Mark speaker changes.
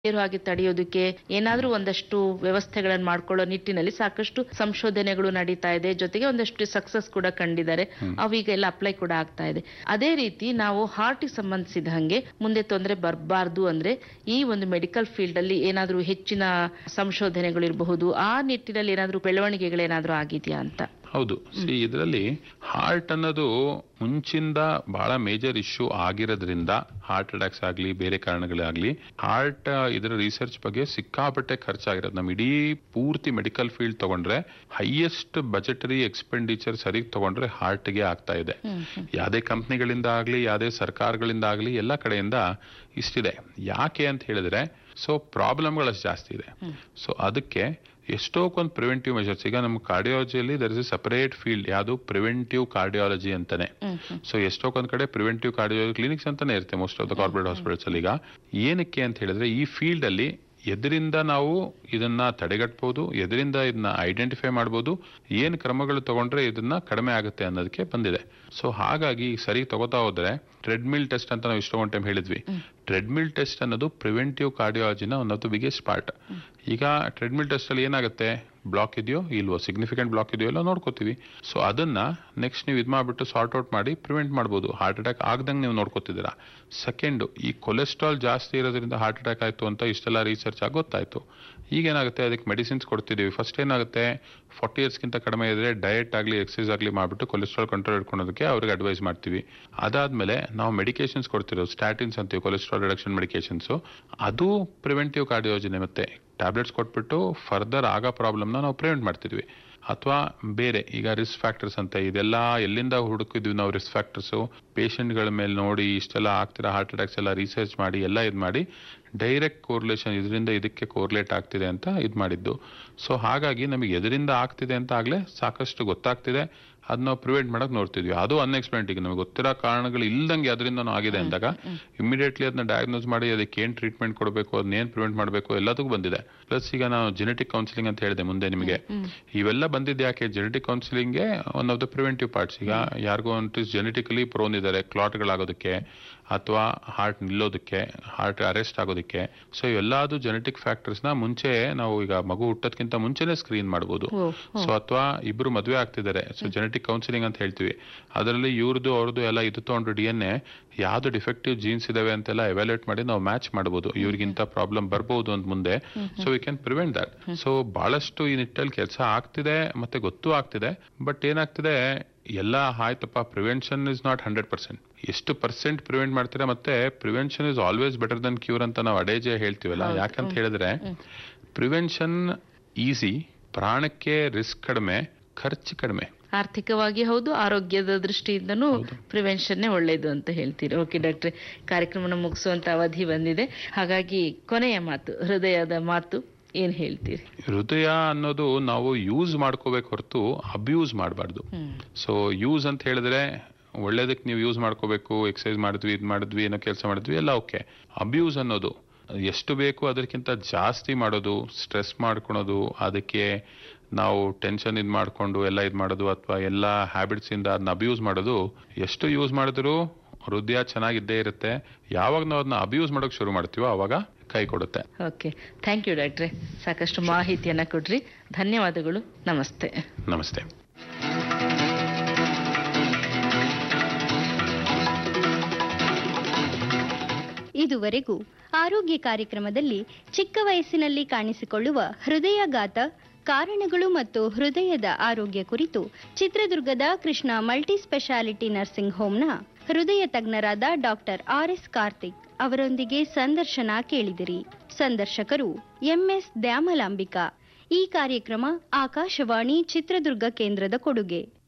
Speaker 1: ಇರೋ ಹಾಗೆ ತಡೆಯೋದಕ್ಕೆ ಏನಾದ್ರೂ ಒಂದಷ್ಟು ವ್ಯವಸ್ಥೆಗಳನ್ನು ಮಾಡ್ಕೊಳ್ಳೋ ನಿಟ್ಟಿನಲ್ಲಿ ಸಾಕಷ್ಟು ಸಂಶೋಧನೆಗಳು ನಡೀತಾ ಇದೆ ಜೊತೆಗೆ ಒಂದಷ್ಟು ಸಕ್ಸಸ್ ಕೂಡ ಕಂಡಿದ್ದಾರೆ ಅವು ಈಗ ಎಲ್ಲ ಅಪ್ಲೈ ಕೂಡ ಆಗ್ತಾ ಇದೆ ಅದೇ ರೀತಿ ನಾವು ಹಾರ್ಟ್ ಸಂಬಂಧಿಸಿದ ಹಾಗೆ ಮುಂದೆ ತೊಂದರೆ ಬರಬಾರ್ದು ಅಂದ್ರೆ ಈ ಒಂದು ಮೆಡಿಕಲ್ ಫೀಲ್ಡ್ ಅಲ್ಲಿ ಏನಾದ್ರೂ ಹೆಚ್ಚಿನ ಸಂಶೋಧನೆಗಳು ಇರಬಹುದು ಆ ನಿಟ್ಟಿನಲ್ಲಿ ಏನಾದ್ರೂ ಬೆಳವಣಿಗೆಗಳೇನಾದ್ರೂ ಆಗಿದೆಯಾ ಅಂತ
Speaker 2: ಹೌದು ಸಿ ಇದರಲ್ಲಿ ಹಾರ್ಟ್ ಅನ್ನೋದು ಮುಂಚಿಂದ ಬಹಳ ಮೇಜರ್ ಇಶ್ಯೂ ಆಗಿರೋದ್ರಿಂದ ಹಾರ್ಟ್ ಅಟ್ಯಾಕ್ಸ್ ಆಗಲಿ ಬೇರೆ ಕಾರಣಗಳಾಗ್ಲಿ ಹಾರ್ಟ್ ಇದರ ರಿಸರ್ಚ್ ಬಗ್ಗೆ ಸಿಕ್ಕಾಪಟ್ಟೆ ಖರ್ಚಾಗಿರೋದು ನಮ್ಮ ಇಡೀ ಪೂರ್ತಿ ಮೆಡಿಕಲ್ ಫೀಲ್ಡ್ ತಗೊಂಡ್ರೆ ಹೈಯೆಸ್ಟ್ ಬಜೆಟರಿ ಎಕ್ಸ್ಪೆಂಡಿಚರ್ ಸರಿಗೆ ತಗೊಂಡ್ರೆ ಹಾರ್ಟ್ಗೆ ಆಗ್ತಾ ಇದೆ ಯಾವುದೇ ಕಂಪ್ನಿಗಳಿಂದ ಆಗಲಿ ಯಾವುದೇ ಸರ್ಕಾರಗಳಿಂದ ಆಗಲಿ ಎಲ್ಲ ಕಡೆಯಿಂದ ಇಷ್ಟಿದೆ ಯಾಕೆ ಅಂತ ಹೇಳಿದ್ರೆ ಸೊ ಪ್ರಾಬ್ಲಮ್ಗಳಷ್ಟು ಜಾಸ್ತಿ ಇದೆ ಸೊ ಅದಕ್ಕೆ ಎಷ್ಟೋ ಕೊಂದು ಪ್ರಿವೆಂಟಿವ್ ಮೆಷರ್ಸ್ ಈಗ ನಮ್ಮ ಕಾರ್ಡಿಯಾಲಜಿಯಲ್ಲಿ there is a separate field ಯಾವುದು ಪ್ರಿವೆಂಟಿವ್ ಕಾರ್ಡಿಯಾಲಜಿ ಅಂತಾನೆ ಸೊ ಎಷ್ಟೋ ಒಂದ್ ಕಡೆ ಪ್ರಿವೆಂಟಿವ್ ಕಾರ್ಡಿಯಾಲಜಿ ಕ್ಲಿನಿಕ್ಸ್ ಅಂತಾನೆ ಇರುತ್ತೆ most of the corporate hospitals ಅಲ್ಲಿ ಈಗ ಏನಕ್ಕೆ ಅಂತ ಹೇಳಿದ್ರೆ ಈ ಫೀಲ್ಡ್ ಅಲ್ಲಿ ಎದರಿಂದ ನಾವು ಇದನ್ನ ತಡೆಗಟ್ಟಬಹುದು ಎದರಿಂದ ಇದನ್ನ ಐಡೆಂಟಿಫೈ ಮಾಡಬಹುದು ಏನ್ ಕ್ರಮಗಳು ತಗೊಂಡ್ರೆ ಇದನ್ನ ಕಡಿಮೆ ಆಗುತ್ತೆ ಅನ್ನೋದಕ್ಕೆ ಬಂದಿದೆ ಸೊ ಹಾಗಾಗಿ ಸರಿ ತಗೋತಾ ಹೋದ್ರೆ ಟ್ರೆಡ್ಮಿಲ್ ಟೆಸ್ಟ್ ಅಂತ ನಾವು ಇಷ್ಟೊಂದು ಟೈಮ್ ಹೇಳಿದ್ವಿ ಟ್ರೆಡ್ಮಿಲ್ ಟೆಸ್ಟ್ ಅನ್ನೋದು ಪ್ರಿವೆಂಟಿವ್ ಕಾರ್ಡಿಯಾಲಜಿನ one of the biggest part ಈಗ ಟ್ರೆಡ್ಮಿಲ್ ಟೆಸ್ಟ್ ಅಲ್ಲಿ ಏನಾಗುತ್ತೆ ಬ್ಲಾಕ್ ಇದೆಯೋ ಇಲ್ವೋ ಸಿಗ್ನಿಫಿಕೆಂಟ್ ಬ್ಲಾಕ್ ಇದೆಯೋ ಎಲ್ಲ ನೋಡ್ಕೋತೀವಿ ಸೊ ಅದನ್ನ ನೆಕ್ಸ್ಟ್ ನೀವು ಇದು ಮಾಡ್ಬಿಟ್ಟು ಸಾರ್ಟ್ ಔಟ್ ಮಾಡಿ ಪ್ರಿವೆಂಟ್ ಮಾಡ್ಬೋದು ಹಾರ್ಟ್ ಅಟ್ಯಾಕ್ ಆಗ್ದಂಗೆ ನೀವು ನೋಡ್ಕೋತಿದ್ದೀರಾ ಸೆಕೆಂಡ್ ಈ ಕೊಲೆಸ್ಟ್ರಾಲ್ ಜಾಸ್ತಿ ಇರೋದ್ರಿಂದ ಹಾರ್ಟ್ ಅಟ್ಯಾಕ್ ಆಯ್ತು ಅಂತ ಇಷ್ಟೆಲ್ಲ ರಿಸರ್ಚ್ ಆಗಿ ಗೊತ್ತಾಯ್ತು ಈಗ ಏನಾಗುತ್ತೆ ಅದಕ್ಕೆ ಮೆಡಿಸಿನ್ಸ್ ಕೊಡ್ತಿದ್ದೀವಿ ಫಸ್ಟ್ ಏನಾಗುತ್ತೆ ಫಾರ್ಟಿ ಇಯರ್ಸ್ಗಿಂತ ಕಡಿಮೆ ಇದ್ರೆ ಡಯಟ್ ಆಗಲಿ ಎಕ್ಸಸೈಸ್ ಆಗಲಿ ಮಾಡಿಬಿಟ್ಟು ಕೊಲೆಸ್ಟ್ರಾಲ್ ಕಂಟ್ರೋಲ್ ಇಟ್ಕೊಳೋದಕ್ಕೆ ಅವ್ರಿಗೆ ಅಡ್ವೈಸ್ ಮಾಡ್ತೀವಿ ಅದಾದ್ಮೇಲೆ ನಾವು ಮೆಡಿಕೇಶನ್ಸ್ ಕೊಡ್ತಿರೋದು ಸ್ಟ್ಯಾಟಿನ್ಸ್ ಅಂತೀವಿ ಕೊಲೆಸ್ಟ್ರಾಲ್ ರಿಡಕ್ಷನ್ ಮೆಡಿಕೇಶನ್ಸ್ ಅದು ಪ್ರಿವೆಂಟಿವ್ ಕಾರ್ಡಿಯೋಜನೆ ಮತ್ತೆ ಟ್ಯಾಬ್ಲೆಟ್ಸ್ ಕೊಟ್ಬಿಟ್ಟು ಫರ್ದರ್ ಆಗೋ ಪ್ರಾಬ್ಲಮ್ನ ನಾವು ಪ್ರಿವೆಂಟ್ ಮಾಡ್ತಿದ್ವಿ ಅಥವಾ ಬೇರೆ ಈಗ ರಿಸ್ಕ್ ಫ್ಯಾಕ್ಟರ್ಸ್ ಅಂತ ಇದೆಲ್ಲ ಎಲ್ಲಿಂದ ಹುಡುಕಿದ್ವಿ ನಾವು ರಿಸ್ಕ್ ಫ್ಯಾಕ್ಟರ್ಸು ಪೇಷಂಟ್ಗಳ ಮೇಲೆ ನೋಡಿ ಇಷ್ಟೆಲ್ಲ ಆಗ್ತಿರೋ ಹಾರ್ಟ್ ಅಟ್ಯಾಕ್ಸ್ ಎಲ್ಲ ರಿಸರ್ಚ್ ಮಾಡಿ ಎಲ್ಲ ಇದು ಮಾಡಿ ಡೈರೆಕ್ಟ್ ಕೋರ್ಲೇಷನ್ ಇದರಿಂದ ಇದಕ್ಕೆ ಕೋರ್ಲೇಟ್ ಆಗ್ತಿದೆ ಅಂತ ಇದು ಮಾಡಿದ್ದು ಸೊ ಹಾಗಾಗಿ ನಮಗೆ ಎದರಿಂದ ಆಗ್ತಿದೆ ಅಂತ ಆಗ್ಲೇ ಸಾಕಷ್ಟು ಗೊತ್ತಾಗ್ತಿದೆ ಅದ್ ನಾವು ಪ್ರಿವೆಂಟ್ ಮಾಡಕ್ ನೋಡ್ತಿದ್ವಿ ಅದು ಅನ್ಎಕ್ಸ್ಪ್ಲೇಂಟ್ ಈಗ ನಮಗೆ ಗೊತ್ತಿರೋ ಕಾರಣಗಳು ಇಲ್ದಂಗೆ ಅದರಿಂದ ಆಗಿದೆ ಅಂದಾಗ ಇಮಿಡಿಯೇಟ್ಲಿ ಅದನ್ನ ಡಯಾಗ್ನೋಸ್ ಮಾಡಿ ಅದಕ್ಕೆ ಏನ್ ಟ್ರೀಟ್ಮೆಂಟ್ ಕೊಡಬೇಕು ಅದನ್ನ ಏನ್ ಪ್ರಿವೆಂಟ್ ಮಾಡಬೇಕು ಎಲ್ಲದಕ್ಕೂ ಬಂದಿದೆ ಪ್ಲಸ್ ಈಗ ನಾವು ಜೆನೆಟಿಕ್ ಕೌನ್ಸಿಲಿಂಗ್ ಅಂತ ಹೇಳಿದೆ ಮುಂದೆ ನಿಮಗೆ ಇವೆಲ್ಲ ಬಂದಿದ್ದು ಯಾಕೆ ಜೆನೆಟಿಕ್ ಕೌನ್ಸಿಲಿಂಗ್ಗೆ one of the preventive parts ಈಗ ಯಾರಿಗೋ ಒಂದು ಜೆನೆಟಿಕಲಿ ಪ್ರೋನ್ ಇದ್ದಾರೆ ಕ್ಲಾಟ್ಗಳಾಗೋದಕ್ಕೆ ಅಥವಾ ಹಾರ್ಟ್ ನಿಲ್ಲೋದಕ್ಕೆ ಹಾರ್ಟ್ ಅರೆಸ್ಟ್ ಆಗೋದಕ್ಕೆ ಸೊ ಇವೆಲ್ಲದು ಜೆನೆಟಿಕ್ ಫ್ಯಾಕ್ಟರ್ಸ್ ನ ಮುಂಚೆ ನಾವು ಈಗ ಮಗು ಹುಟ್ಟೋದಕ್ಕಿಂತ ಮುಂಚೆನೆ ಸ್ಕ್ರೀನ್ ಮಾಡಬಹುದು ಸೊ ಅಥವಾ ಇಬ್ರು ಮದುವೆ ಆಗ್ತಿದ್ದಾರೆ ಸೊ ಜೆನೆಟಿಕ್ ಕೌನ್ಸಿಲಿಂಗ್ ಅಂತ ಹೇಳ್ತೀವಿ ಅದರಲ್ಲಿ ಇವ್ರದ್ದು ಅವ್ರದ್ದು ಎಲ್ಲ ಇದು ತಗೊಂಡು ಡಿ ಎನ್ ಎ ಯಾವ್ದು ಡಿಫೆಕ್ಟಿವ್ ಜೀನ್ಸ್ ಇದಾವೆ ಅಂತೆಲ್ಲ ಎವ್ಯಾಲ್ಯೂಟ್ ಮಾಡಿ ನಾವು ಮ್ಯಾಚ್ ಮಾಡಬಹುದು ಇವ್ರಿಗಿಂತ ಪ್ರಾಬ್ಲಮ್ ಬರ್ಬಹುದು ಅಂತ ಮುಂದೆ so we can prevent that so ಬಹಳಷ್ಟು ಈ ನಿಟ್ಟಲ್ಲಿ ಕೆಲಸ ಆಗ್ತಿದೆ ಮತ್ತೆ ಗೊತ್ತೂ ಆಗ್ತಿದೆ ಬಟ್ ಏನಾಗ್ತಿದೆ ಎಲ್ಲ ಆಯ್ತಪ್ಪ prevention is not hundred percent ಎಷ್ಟು ಪರ್ಸೆಂಟ್ ಪ್ರಿವೆಂಟ್ ಮಾಡ್ತೀರಾ ಮತ್ತೆ prevention is always better than cure ಅಂತ ನಾವು ಅಡೇಜೆ ಹೇಳ್ತೀವಲ್ಲ ಯಾಕಂತ ಹೇಳಿದ್ರೆ ಪ್ರಿವೆನ್ಷನ್ ಈಸಿ ಪ್ರಾಣಕ್ಕೆ ರಿಸ್ಕ್ ಕಡಿಮೆ ಖರ್ಚು ಕಡಿಮೆ
Speaker 1: ಆರ್ಥಿಕವಾಗಿ ಹೌದು ಆರೋಗ್ಯದ ದೃಷ್ಟಿಯಿಂದನೂ ಪ್ರಿವೆನ್ಷನ್ನೇ ಒಳ್ಳೇದು ಅಂತ ಹೇಳ್ತೀರಿ ಓಕೆ ಡಾಕ್ಟ್ರೆ ಕಾರ್ಯಕ್ರಮನ ಮುಗಿಸುವಂತ ಅವಧಿ ಬಂದಿದೆ ಹಾಗಾಗಿ ಕೊನೆಯ ಮಾತು ಹೃದಯದ ಮಾತು ಏನ್ ಹೇಳ್ತೀರಿ
Speaker 2: ಹೃದಯ ಅನ್ನೋದು ನಾವು ಯೂಸ್ ಮಾಡ್ಕೋಬೇಕು ಹೊರತು ಅಬ್ಯೂಸ್ ಮಾಡಬಾರ್ದು ಸೊ ಯೂಸ್ ಅಂತ ಹೇಳಿದ್ರೆ ಒಳ್ಳೇದಕ್ಕೆ ನೀವು ಯೂಸ್ ಮಾಡ್ಕೋಬೇಕು ಎಕ್ಸಸೈಸ್ ಮಾಡಿದ್ವಿ ಇದು ಮಾಡಿದ್ವಿ ಏನೋ ಕೆಲಸ ಮಾಡಿದ್ವಿ ಎಲ್ಲ ಓಕೆ ಅಬ್ಯೂಸ್ ಅನ್ನೋದು ಎಷ್ಟು ಬೇಕು ಅದಕ್ಕಿಂತ ಜಾಸ್ತಿ ಮಾಡೋದು ಸ್ಟ್ರೆಸ್ ಮಾಡ್ಕೊಳೋದು ಅದಕ್ಕೆ ನಾವು ಟೆನ್ಷನ್ ಇದು ಮಾಡ್ಕೊಂಡು ಎಲ್ಲ ಇದು ಮಾಡೋದು ಅಥವಾ ಎಲ್ಲ ಹ್ಯಾಬಿಟ್ಸ್ ಇಂದ ಅದನ್ನ ಅಬ್ಯೂಸ್ ಮಾಡೋದು ಎಷ್ಟು ಯೂಸ್ ಮಾಡಿದ್ರು ಹೃದಯ ಚೆನ್ನಾಗಿದ್ದೇ ಇರುತ್ತೆ ಯಾವಾಗ ನಾವು ಅದನ್ನ ಅಬ್ಯೂಸ್ ಮಾಡೋಕೆ ಶುರು ಮಾಡ್ತೀವೋ ಅವಾಗ ಕೈ ಕೊಡುತ್ತೆ
Speaker 1: ಓಕೆ ಥ್ಯಾಂಕ್ ಯು ಡಾಕ್ಟ್ರೆ ಸಾಕಷ್ಟು ಮಾಹಿತಿಯನ್ನ ಕೊಡ್ರಿ ಧನ್ಯವಾದಗಳು ನಮಸ್ತೆ
Speaker 2: ನಮಸ್ತೆ
Speaker 3: ಇದುವರೆಗೂ ಆರೋಗ್ಯ ಕಾರ್ಯಕ್ರಮದಲ್ಲಿ ಚಿಕ್ಕ ವಯಸ್ಸಿನಲ್ಲಿ ಕಾಣಿಸಿಕೊಳ್ಳುವ ಹೃದಯಾಘಾತ ಕಾರಣಗಳು ಮತ್ತು ಹೃದಯದ ಆರೋಗ್ಯ ಕುರಿತು ಚಿತ್ರದುರ್ಗದ ಕೃಷ್ಣ ಮಲ್ಟಿ ಸ್ಪೆಷಾಲಿಟಿ ನರ್ಸಿಂಗ್ ಹೋಮ್ನ ಹೃದಯ ತಜ್ಞರಾದ ಡಾಕ್ಟರ್ ಆರ್ ಎಸ್ ಕಾರ್ತಿಕ್ ಅವರೊಂದಿಗೆ ಸಂದರ್ಶನ ಕೇಳಿದಿರಿ ಸಂದರ್ಶಕರು ಎಂಎಸ್ ದ್ಯಾಮಲಾಂಬಿಕಾ ಈ ಕಾರ್ಯಕ್ರಮ ಆಕಾಶವಾಣಿ ಚಿತ್ರದುರ್ಗ ಕೇಂದ್ರದ ಕೊಡುಗೆ